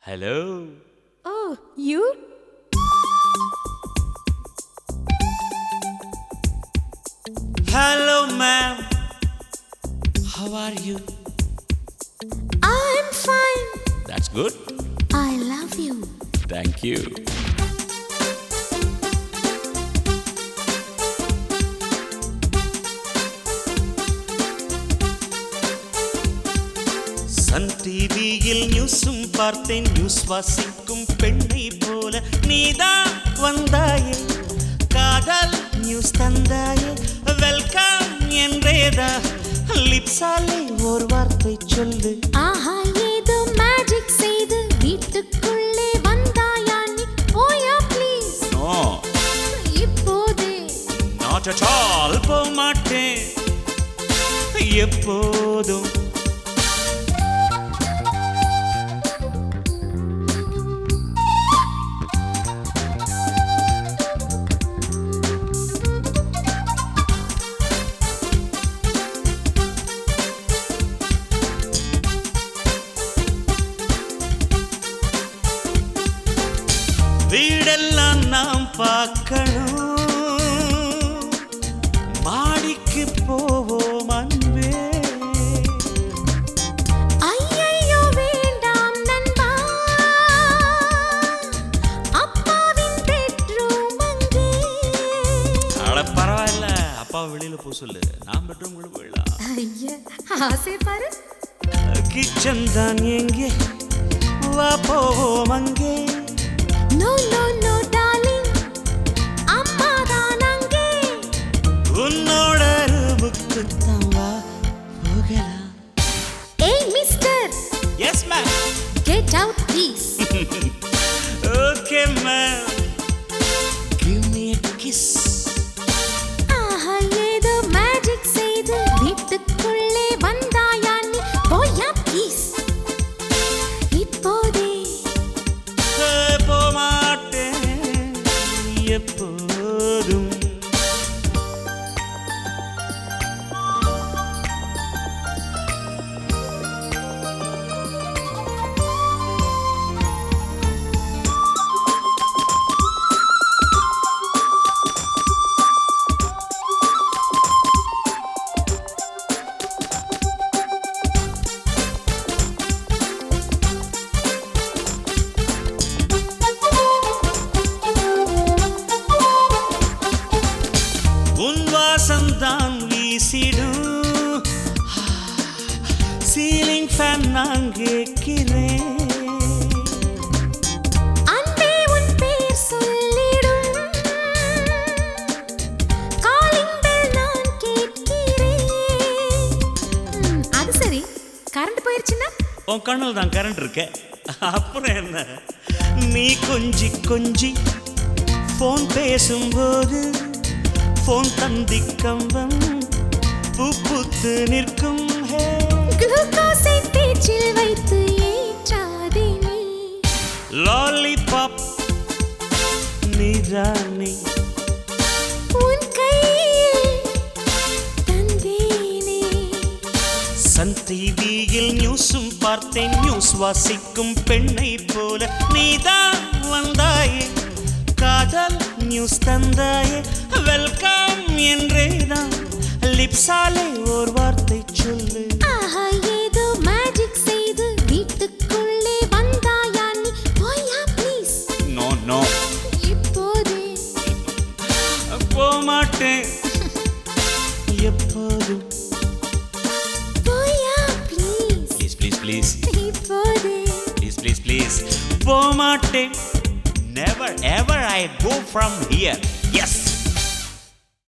Hello Oh, you? Hello ma'am how are you I'm fine. That's good I love you. Thank you Sun TV நியூஸும் பார்த்தேன் news வாசிக்கும் பெண்ணை போல நீதான் வந்தாயே காதல் நியூஸ் தந்தாயே வெல்கம் என்றேதா லிப்ஸாலே ஒரு வார்த்தை சொல்லு ஆஹா ஏதோ மேஜிக் செய்து வீட்டுக்குள்ளே வந்தாயா நீ போயா ப்ளீஸ் நோ இப்போதே நாட் அட் ஆல் போக மாட்டேன் எப்போதும் வீடெல்லாம் நாம் பார்க்கணும் மாடிக்கு போவோம் அன்பே ஐயையோ வேண்டாம் நண்பா அப்பாவின் பெட்ரூம் அங்கே அட பரவாயில்ல அப்பா வெளியில போ சொல்லு நான் பெட்ரூம் போயிடலாம் ஐயா ஆசை பாரு கிச்சன் தான் எங்கே வா போவோம் அங்கே நோ நோ நோ டார்லிங் அம்மா தான் அங்கே உன்னோட ரூமுக்கு தான் வா போகலாம் ஏய் mister yes ma'am get out please okay ma'am give me a kiss ஆஹா ஏதோ மேஜிக் செய்து வீட்டுக்குள்ளே வந்தாயா நீ போயா ப்ளீஸ் இப்போதே போக மாட்டேன் எப்போதும் உன் வாசம்தான் வீசிடும் சீலிங் ஃபேன் நான் கேட்கிறேன் அன்பே உன் பேர் சொல்லிடும் காலிங் பெல் நான் கேட்கிறேன் ம், அது சரி கரண்ட் போயிருச்சுன்னா உன் கண்ணில் தான் கரண்ட் இருக்க அப்புறம் என்ன நீ கொஞ்சி கொஞ்சி ஃபோன் பேசும்போது ஃபோன் தந்தி கம்பம் பூ பூத்து நிற்கும் ஹே குளுக்கோஸை பேச்சில் வைத்து ஏற்றாதே நீ லாலிபாப் நீரானே உன் கையில் தந்தேனே சன் டிவியில் நியூஸும் பார்த்தேன் நியூஸ் வாசிக்கும் பெண்ணை போல நீதான் வந்தாயே காதல் நியூஸ் தந்தாயே வெல்கம் என்றேதான் லிப்ஸாலே ஒரு வார்த்தை சொல்லு ஆஹா ஏதோ மேஜிக் செய்து வீட்டுக்குள்ளே வந்தாயா நீ போயா ப்ளீஸ் நோ நோ இப்போதே போக மாட்டேன் எப்போதும் போயா ப்ளீஸ் ப்ளீஸ் ப்ளீஸ் ப்ளீஸ் இப்போதே ப்ளீஸ் ப்ளீஸ் ப்ளீஸ் போக மாட்டேன் never ever I go from here S